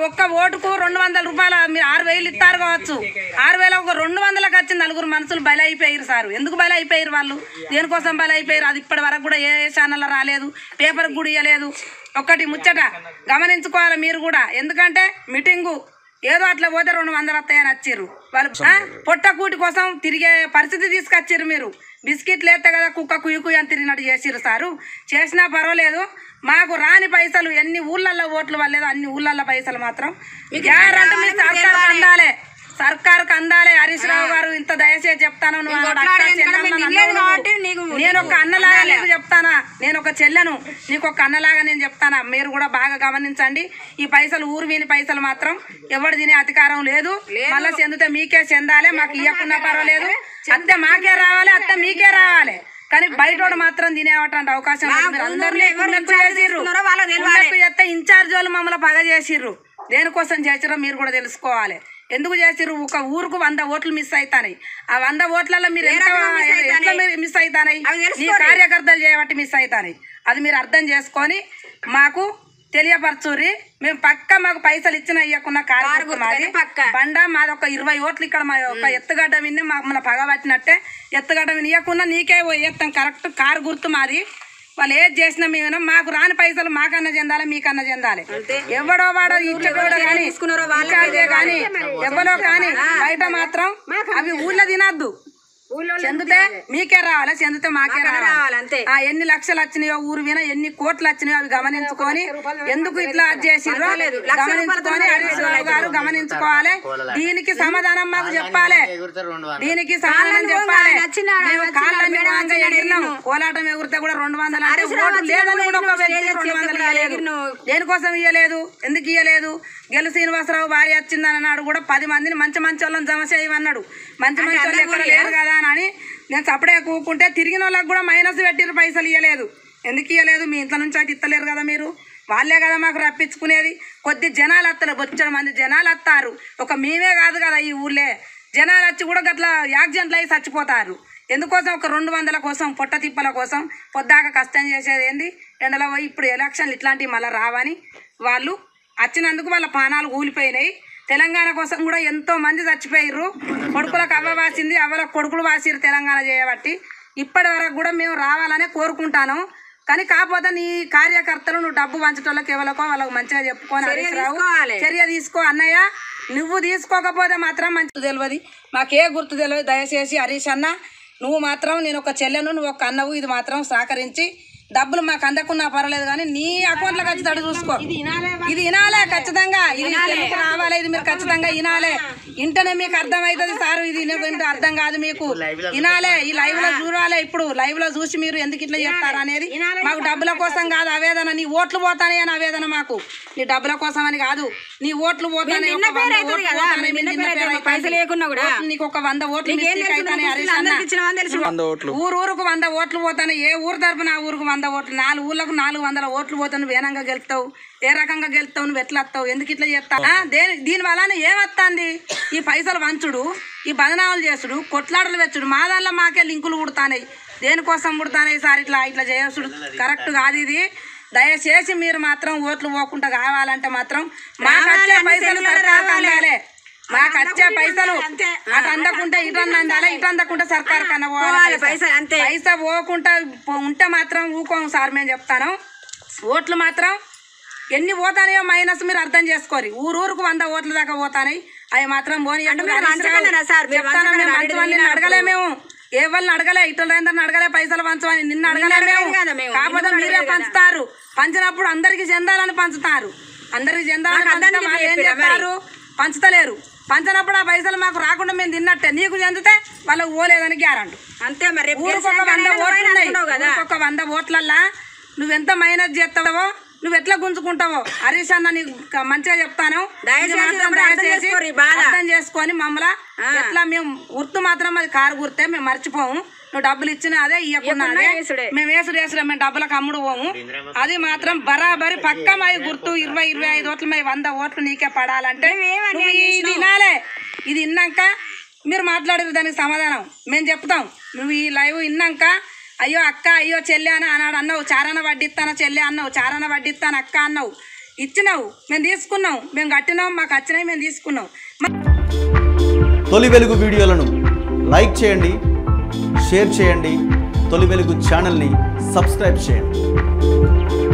ఒక్క ఓటుకు రెండు వందల రూపాయలు మీరు ఆరు వేలు ఇస్తారు కావచ్చు ఆరు వేల ఒక రెండు వందలకు వచ్చి నలుగురు మనుషులు బలి అయిపోయారు సార్ ఎందుకు బలి అయిపోయారు వాళ్ళు దేనికోసం బలి అయిపోయారు అది ఇప్పటి వరకు కూడా ఏ ఛానల్లో రాలేదు పేపర్కి కూడా ఇవ్వలేదు ఒక్కటి ముచ్చట గమనించుకోవాలి మీరు కూడా ఎందుకంటే మీటింగు ఏదో అట్లా పోతే రెండు వందలు వస్తాయని వచ్చిర్రు వాళ్ళు ఆ, పొట్ట కూటి కోసం తిరిగే పరిస్థితి తీసుకొచ్చిర్రు మీరు బిస్కెట్లు వేస్తే కదా కుక్క కుయ్యి కుయ్యి అని తిరిగినట్టు చేసిర్రు సారు చేసినా పర్వాలేదు మాకు రాని పైసలు ఎన్ని ఊళ్ళల్లో ఓట్లు వల్లేదు అన్ని ఊళ్ళల్లో పైసలు మాత్రం గ్యారంటీ మీ సర్కారుకు అందాలే సర్కారుకు అందాలే హరీష్ రావు గారు ఇంత దయచేసి చెప్తాను నువ్వు ఆవిడ అక్క చెల్లెమ్మ అన్నావు. నేను ఒక అన్నలాగా నీకు చెప్తానా నేను ఒక చెల్లెను నీకు ఒక అన్నలాగా నేను చెప్తానా మీరు కూడా బాగా గమనించండి ఈ పైసలు ఊరు వీని పైసలు మాత్రం ఎవడు తినే అధికారం లేదు మళ్ళీ చెందితే మీకే చెందాలి మాకు ఇవ్వకున్నా పర్వాలేదు అత్తే మాకే రావాలి అత్తే మీకే రావాలి కానీ బయటోడు మాత్రం తినేవటంటే అవకాశం లేదు. మీరు అందరినీ ఉన్నట్టు చేసిర్రు. ఉన్నట్టు చేస్తే ఇన్ఛార్జ్ వాళ్ళు మమ్మల్ని పగ చేసిర్రు దేనికోసం చేసిర్రో మీరు కూడా తెలుసుకోవాలి ఎందుకు చేసిర్రు ఒక ఊరుకు వంద ఓట్లు మిస్ అవుతాయి ఆ వంద ఓట్లలో మీరు ఎంత ఎట్లా మీరు మిస్ అవుతాయి ఈ కార్యకర్తలు చేయబట్టి మిస్ అవుతాయి అది మీరు అర్థం చేసుకొని మాకు తెలియపరచుర్రి మేము పక్క మాకు పైసలు ఇచ్చిన ఇవ్వకున్న కార్యకర్త మాది బండ మాది ఒక ఇరవై ఓట్లు ఇక్కడ మా ఒక ఎత్తుగడ్డ విని మమ్మల్ని పగబట్టినట్టే ఎత్తుగడ్డ విని ఇవ్వకుండా నీకే ఎత్తాం కరెక్ట్ కారు గుర్తు మాది వాళ్ళు ఏది చేసినా మేము మాకు రాని పైసలు మాకన్నా చెందాలి మీకన్నా చెందాలి ఎవడో వాడో ఇచ్చేటోడో కానీ ఇచ్చాడే కానీ ఎవరో కానీ బయట మాత్రం అవి ఊళ్ళో తినద్దు చెందితే మీకే రావాలి చెందితే మాకే రావాలి అంతే ఆ ఎన్ని లక్షలు వచ్చినాయో ఊరు విన ఎన్ని కోట్లు వచ్చినాయో అవి గమనించుకొని ఎందుకు ఇట్లా అది చేసిర్రో గమనించుకొని హరీష్ రావు గారు గమనించుకోవాలి దీనికి సమాధానం మాకు చెప్పాలి దీనికి సమాధానం చెప్పాలి మేము కాళ్ళని వాంగా ఎగిరినాం కోలాటం ఎగిరితే కూడా రెండు వందలు అంటే ఓటు లేదని కూడా ఒక వ్యక్తి రెండు వందలు ఇవ్వలేదు దేనికోసం ఇవ్వలేదు ఎందుకు ఇవ్వలేదు గెలు శ్రీనివాసరావు భార్య వచ్చిందని అన్నాడు కూడా పది మందిని మంచి మంచి వాళ్ళని జమ చేయమన్నాడు మంచి మంచి వాళ్ళు ఎక్కడ లేరు కదా అని నేను సపడే కూకుంటే తిరిగిన వాళ్ళకి కూడా మైనస్ పెట్టిరు పైసలు ఇవ్వలేదు ఎందుకు ఇవ్వలేదు మీ ఇంట్లో నుంచి అయితే ఇస్తలేరు కదా మీరు వాళ్ళే కదా మాకు రప్పించుకునేది కొద్ది జనాలు వస్తారు బొచ్చడు మంది జనాలు వస్తారు ఒక మేమే కాదు కదా ఈ ఊళ్ళే జనాలు వచ్చి కూడా గట్ల యాక్సిడెంట్లు అయి చచ్చిపోతారు ఎందుకోసం ఒక రెండు వందల కోసం పొట్ట తిప్పల కోసం పొద్దాక కష్టం చేసేది ఏంది ఎండలో పోయి ఇప్పుడు ఎలక్షన్లు ఇట్లాంటివి మళ్ళీ రావని వాళ్ళు వచ్చినందుకు వాళ్ళ పానాలు కూలిపోయినాయి తెలంగాణ కోసం కూడా ఎంతో మంది చచ్చిపోయారు కొడుకులకు అవ్వ వాసింది అవ్వలకు కొడుకులు వాసిరు తెలంగాణ చేయబట్టి ఇప్పటి వరకు కూడా మేము రావాలనే కోరుకుంటాను కానీ కాకపోతే నీ కార్యకర్తలు నువ్వు డబ్బు పంచటోళ్ళకి ఎవరికో వాళ్ళకి మంచిగా చెప్పుకొని హరీష్ రావు చర్య తీసుకో అన్నయ్య నువ్వు తీసుకోకపోతే మాత్రం మంచి తెలియదు మాకే గుర్తు తెలియదు దయచేసి హరీష్ అన్న నువ్వు మాత్రం నేను ఒక చెల్లెను నువ్వు ఒక అన్నవు ఇది మాత్రం సహకరించి డబ్బులు మాకు అందకున్నా పర్వాలేదు కానీ నీ అకౌంట్లో ఖచ్చితంగా చూసుకో ఇది వినాలే ఖచ్చితంగా ఇది తెలుగు రావాలి ఇది మీరు ఖచ్చితంగా వినాలే ఇంటనే మీకు అర్థమవుతుంది సార్ ఇది నాకు ఇంత అర్థం కాదు మీకు వినాలే ఈ లైవ్ లో చూడాలి ఇప్పుడు లైవ్ లో చూసి మీరు ఎందుకు ఇట్లా చేస్తారు అనేది మాకు డబ్బుల కోసం కాదు ఆవేదన నీ ఓట్లు పోతానే అని ఆవేదన మాకు నీ డబ్బుల కోసం అని కాదు నీ ఓట్లు పోతానే ఒక వంద ఓట్లు పోతానే, మీ నిన్న పేరు అవుతాయి. ఓట్లు నీకు ఒక వంద ఓట్లు mistake అవుతానే హరీష్ అన్న. వంద ఓట్లు ఊరు ఊరుకు వంద ఓట్లు పోతాను ఏ ఊరు తరపున ఆ ఊరుకు వంద ఓట్లు నాలుగు ఊర్లకు నాలుగు వందల ఓట్లు పోతావు నువ్వు ఏనంగా గెలుస్తావు ఏ రకంగా గెలుస్తావు నువ్వు ఎట్లా వస్తావు ఎందుకు ఇట్లా చేస్తావు ఆ, దేని దీని వలన ఏమొస్తుంది ఈ పైసలు వంచుడు ఈ బదనాలు చేసుడు కొట్లాటలు వెచ్చుడు మా దానిలో మాకే లింకులు కుడతానాయి దేనికోసం కుడతానాయి సార్ ఇట్లా ఇట్లా చేసుడు కరెక్ట్ కాదు ఇది దయచేసి మీరు మాత్రం ఓట్లు పోకుండా కావాలంటే మాత్రం మాకు వచ్చే పైసలు సర్కారుకు అందాలి మాకు వచ్చే పైసలు అటు అందకుంటే ఇటు అన్న అందాలి ఇటు అందకుంటే సర్కారు కన్నా పోవాలి పైసా పైసా పోకుండా పో- ఉంటే మాత్రం ఊకోం సార్ మేము చెప్తాను ఓట్లు మాత్రం ఎన్ని పోతానయో మైనస్ మీరు అర్థం చేసుకోరు ఊరు ఊరుకు వంద ఓట్ల దాకా పోతానాయి అవి మాత్రం పోనీ చెప్తాను మేము మంచి వాళ్ళని అడగలే మేము ఏ వాళ్ళని అడగలే ఇతరులందరిని అడగలే పైసలు పంచమని నిన్న అడగలే మేము కాకపోతే మీరే పంచుతారు పంచినప్పుడు అందరికి చెందాలని పంచుతారు అందరికి చెందాలని పంచితే వాళ్ళు ఏం చెప్తారు పంచుతలేరు పంచినప్పుడు ఆ పైసలు మాకు రాకుండా మేము తిన్నట్టే నీకు చెందితే వాళ్ళకి పోలేదని గ్యారంటీ అంతే మరి రేపు ఊరికి ఒక వంద ఓట్లు ఉన్నాయి ఊరికి ఒక వంద ఓట్లల్లా నువ్వెంత మైనస్ చేస్తావో నువ్వు ఎట్లా గుంజుకుంటావో హరీష్ అన్న నీకు క- మంచిగా చెప్తాను దయచేసి ఇది మాత్రం ఒకటి అర్థం దయచేసి చేసుకోరు ఈ బాధ. అర్థం చేసుకొని మమ్మల్ని ఎట్లా మేము గుర్తు మాత్రం అది కారు గుర్తే మేము మర్చిపోము నువ్వు డబ్బులు ఇచ్చిన అదే ఇవ్వకున్నా అదే వేసుడే. మేము వేసుడు వేసుడే మేము డబ్బులకు అమ్ముడు పోము అది మాత్రం బరాబరి పక్క మై గుర్తు ఇరవై ఇరవై ఐదు ఓట్లు మై వంద ఓట్లు నీకే పడాలంటే నువ్వు ఇది వినాలే ఇది విన్నాక మీరు మాట్లాడేది దానికి సమాధానం మేము చెప్తాం నువ్వు ఈ లైవ్ విన్నాక అయ్యో అక్క అయ్యో చెల్లె అని అన్నాడు అన్నావు చారణ వడ్డిస్తాను చెల్లె అన్నావు చారణ వడ్డిస్తాను అక్క అన్నావు ఇచ్చినావు మేము తీసుకున్నాం మేము కట్టినాం మాకు వచ్చినాయి మేము తీసుకున్నాం మ- తొలి వెలుగు వీడియోలను లైక్ చేయండి షేర్ చేయండి తొలి వెలుగు ఛానల్ని సబ్స్క్రైబ్ చేయండి